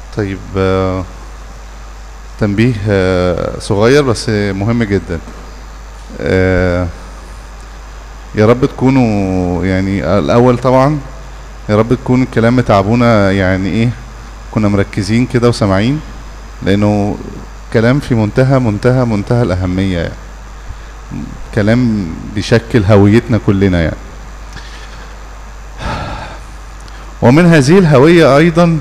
طيب آه، تنبيه آه، صغير بس مهم جدا آه، يا رب تكونوا يعني الأول طبعا يا رب تكون الكلام بتاع ابونا يعني ايه كنا مركزين كده وسامعين لأنه كلام في منتهى منتهى منتهى الأهمية يعني كلام بيشكل هويتنا كلنا يعني ومن هذه الهوية أيضا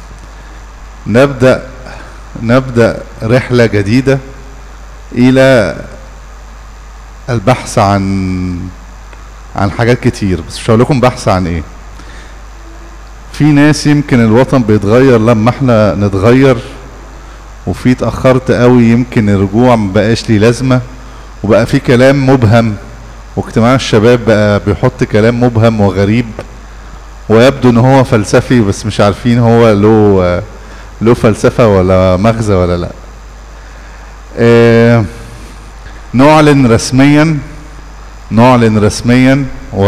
نبدأ نبدأ رحلة جديدة إلى البحث عن عن حاجات كتير بس مش هقول لكم بحث عن ايه في ناس يمكن الوطن بيتغير لما احنا نتغير وفي اتأخرت قوي يمكن الرجوع مبقاش ليه لازمة وبقى في كلام مبهم واجتماع الشباب بقى بيحط كلام مبهم وغريب ويبدو ان هو فلسفي بس مش عارفين هو له له فلسفة ولا مغزى ولا لا آه نعلن رسميا نعلن رسميا و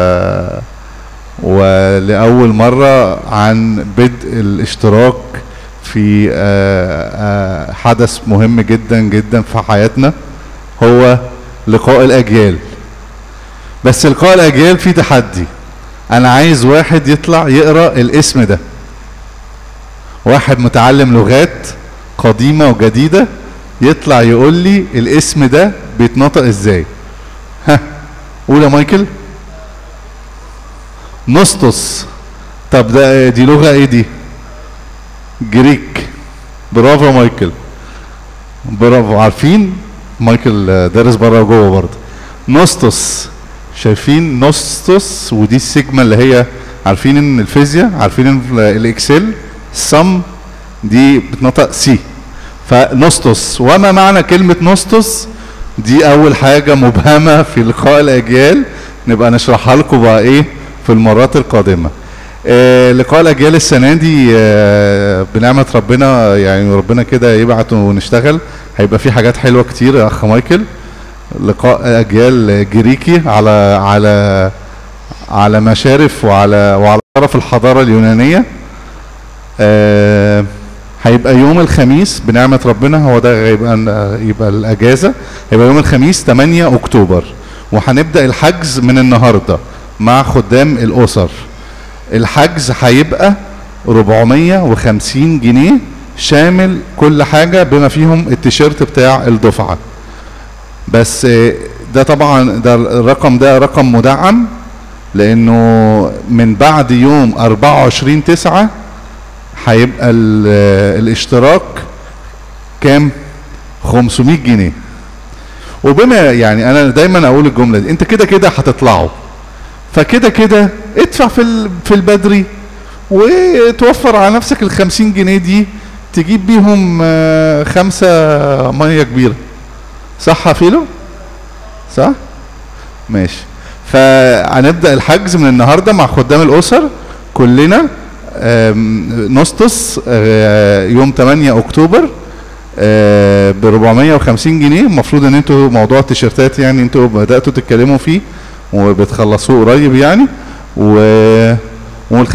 ولأول مرة عن بدء الاشتراك في آه، آه، حدث مهم جدا جدا في حياتنا هو لقاء الأجيال بس لقاء الأجيال فيه تحدي أنا عايز واحد يطلع يقرأ الاسم ده واحد متعلم لغات قديمة وجديدة يطلع يقول لي الاسم ده بيتنطق ازاي ها قول يا مايكل نسطس طب ده دي لغة ايه دي جريك برافو يا مايكل برافو عارفين مايكل دارس بره وجوه برضه نوستوس شايفين نوستوس ودي السيجما اللي هي عارفين ان الفيزياء عارفين ان الاكسل سم دي بتنطق سي فنوستوس وما معنى كلمة نوستوس دي أول حاجة مبهمة في لقاء الأجيال نبقى نشرحها لكم بقى إيه في المرات القادمة آه لقاء الأجيال السنة دي آه بنعمة ربنا يعني ربنا كده يبعت ونشتغل هيبقى في حاجات حلوة كتير يا أخ مايكل لقاء أجيال جريكي على على على مشارف وعلى وعلى طرف الحضارة اليونانية آه هيبقى يوم الخميس بنعمة ربنا هو ده هيبقى يبقى الأجازة هيبقى يوم الخميس 8 أكتوبر وهنبدأ الحجز من النهاردة مع خدام الأسر الحجز هيبقى 450 جنيه شامل كل حاجة بما فيهم التيشيرت بتاع الدفعة بس آه، ده طبعا ده الرقم ده رقم مدعم لأنه من بعد يوم 24 تسعة هيبقى ال- الاشتراك كام 500 جنيه وبما يعني انا دايما اقول الجمله دي انت كده كده هتطلعوا فكده كده ادفع في ال- في البدري وتوفر على نفسك ال 50 جنيه دي تجيب بيهم آه، خمسه ميه كبيره صح يا فيلو صح ماشي فهنبدا الحجز من النهارده مع خدام الاسر كلنا آم، نوستس آه، يوم 8 اكتوبر ب 450 جنيه المفروض ان انتوا موضوع التيشيرتات يعني انتوا بداتوا تتكلموا فيه وبتخلصوه قريب يعني و والخ-